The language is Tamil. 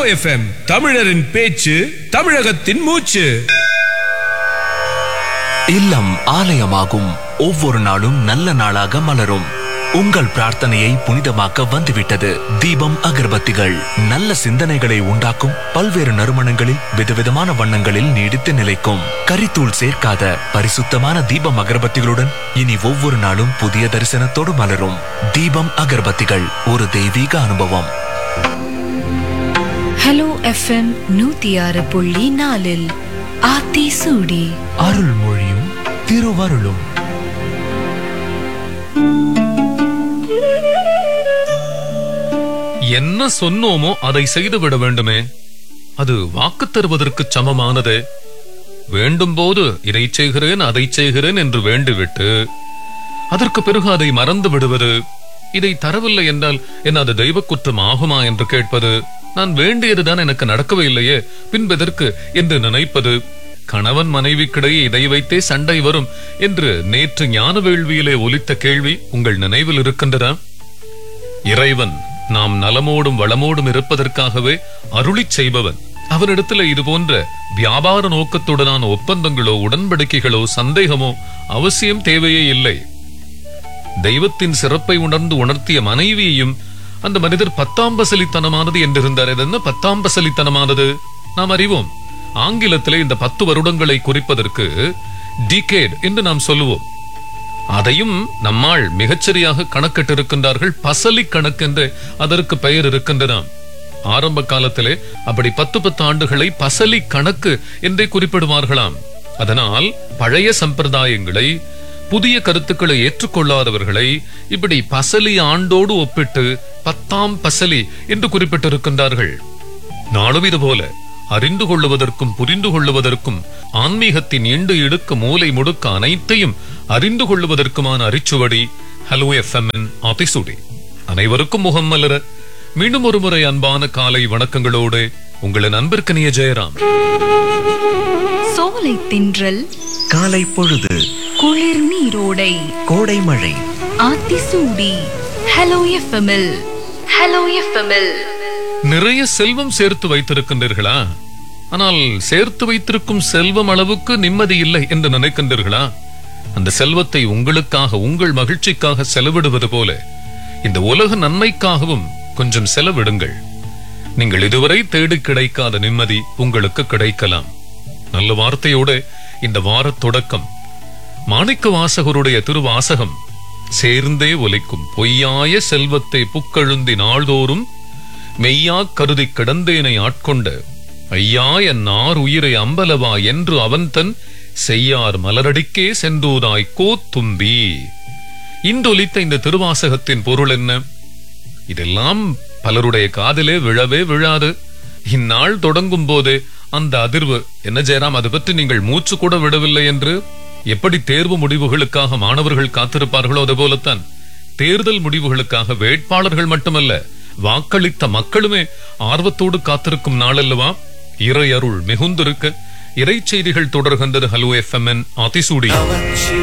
ஹலோ எஃப்எம் தமிழரின் பேச்சு தமிழகத்தின் மூச்சு இல்லம் ஆலயமாகும் ஒவ்வொரு நாளும் நல்ல நாளாக மலரும் உங்கள் பிரார்த்தனையை புனிதமாக்க வந்துவிட்டது தீபம் அகர்பத்திகள் நல்ல சிந்தனைகளை உண்டாக்கும் பல்வேறு நறுமணங்களில் விதவிதமான வண்ணங்களில் நீடித்து நிலைக்கும் கரித்தூள் சேர்க்காத பரிசுத்தமான தீபம் அகர்பத்திகளுடன் இனி ஒவ்வொரு நாளும் புதிய தரிசனத்தோடு மலரும் தீபம் அகர்பத்திகள் ஒரு தெய்வீக அனுபவம் ஹலோ எஃப்எம் நூத்தி ஆறு புள்ளி நாலில் ஆத்தி சூடி அருள்மொழியும் திருவருளும் என்ன சொன்னோமோ அதை செய்துவிட வேண்டுமே அது வாக்கு தருவதற்கு சமமானது வேண்டும் போது இதை செய்கிறேன் அதை செய்கிறேன் என்று வேண்டிவிட்டு அதற்கு பிறகு அதை மறந்து விடுவது இதை தரவில்லை என்றால் என்ன அது தெய்வ குற்றம் ஆகுமா என்று கேட்பது நான் வேண்டியதுதான் எனக்கு நடக்கவே இல்லையே பின்பெதற்கு என்று நினைப்பது கணவன் மனைவிக்கிடையே இதை வைத்தே சண்டை வரும் என்று நேற்று ஞான வேள்வியிலே ஒலித்த கேள்வி உங்கள் நினைவில் இருக்கின்றதா இறைவன் நாம் நலமோடும் வளமோடும் இருப்பதற்காகவே அருளிச் செய்பவன் அவனிடத்துல இது போன்ற வியாபார நோக்கத்துடனான ஒப்பந்தங்களோ உடன்படிக்கைகளோ சந்தேகமோ அவசியம் தேவையே இல்லை தெய்வத்தின் சிறப்பை உணர்ந்து உணர்த்திய மனைவியையும் அந்த மனிதர் பத்தாம் பசலித்தனமானது என்றிருந்தார் இது என்ன பத்தாம் பசலித்தனமானது நாம் அறிவோம் ஆங்கிலத்திலே இந்த பத்து வருடங்களை குறிப்பதற்கு டிகேட் என்று நாம் சொல்லுவோம் அதையும் நம்மால் மிகச்சரியாக கணக்கிட்டிருக்கின்றார்கள் பசலி கணக்கென்று அதற்கு பெயர் இருக்கின்றன ஆரம்ப காலத்திலே அப்படி பத்து பத்து ஆண்டுகளை பசலி கணக்கு என்றே குறிப்பிடுவார்களாம் அதனால் பழைய சம்பிரதாயங்களை புதிய கருத்துக்களை ஏற்றுக்கொள்ளாதவர்களை இப்படி பசலி ஆண்டோடு ஒப்பிட்டு பத்தாம் பசலி என்று குறிப்பிட்டிருக்கின்றார்கள் நாளும் இது போல அறிந்து கொள்ளுவதற்கும் புரிந்து கொள்ளுவதற்கும் ஆன்மீகத்தின் இண்டு இடுக்கு மூலை முடுக்க அனைத்தையும் அறிந்து கொள்ளுவதற்குமான அரிச்சுவடி ஹலோ எஃப்எம்என் ஆதிசுடி அனைவருக்கும் முகம் மலர மீண்டும் ஒரு முறை அன்பான காலை வணக்கங்களோடு உங்களின் அன்பிற்கனிய ஜெயராம் சோலை தின்றல் காலை பொழுது குளிர் நீரோடை கோடை மழை ஆத்தி சூடி ஹலோ எஃப்எம்எல் ஹலோ எஃப்எம்எல் நிறைய செல்வம் சேர்த்து வைத்திருக்கின்றீர்களா ஆனால் சேர்த்து வைத்திருக்கும் செல்வம் அளவுக்கு நிம்மதி இல்லை என்று நினைக்கின்றீர்களா அந்த செல்வத்தை உங்களுக்காக உங்கள் மகிழ்ச்சிக்காக செலவிடுவது போல இந்த உலக நன்மைக்காகவும் கொஞ்சம் செலவிடுங்கள் நீங்கள் இதுவரை தேடி கிடைக்காத நிம்மதி உங்களுக்கு கிடைக்கலாம் நல்ல வார்த்தையோட இந்த வாரத் தொடக்கம் மாணிக்க வாசகருடைய திருவாசகம் சேர்ந்தே ஒலிக்கும் பொய்யாய செல்வத்தை புக்கழுந்தி நாள்தோறும் மெய்யா கருதி கிடந்தேனை ஆட்கொண்ட ஐயா என் ஆர் உயிரை அம்பலவா என்று அவன் தன் செய்யார் மலரடிக்கே சென்றூதாய் கோத்தும்பி இன்றொலித்த இந்த திருவாசகத்தின் பொருள் என்ன இதெல்லாம் பலருடைய காதிலே விழவே விழாது இந்நாள் தொடங்கும் போது அந்த அதிர்வு என்ன ஜெயராம் அது பற்றி நீங்கள் மூச்சு கூட விடவில்லை என்று எப்படி தேர்வு முடிவுகளுக்காக மாணவர்கள் காத்திருப்பார்களோ அது போலத்தான் தேர்தல் முடிவுகளுக்காக வேட்பாளர்கள் மட்டுமல்ல வாக்களித்த மக்களுமே ஆர்வத்தோடு காத்திருக்கும் நாள் அல்லவா இறை அருள் மிகுந்திருக்க இறை செய்திகள் தொடர்கின்றது ஹலோ எஃப்எம்என் அதிசூடி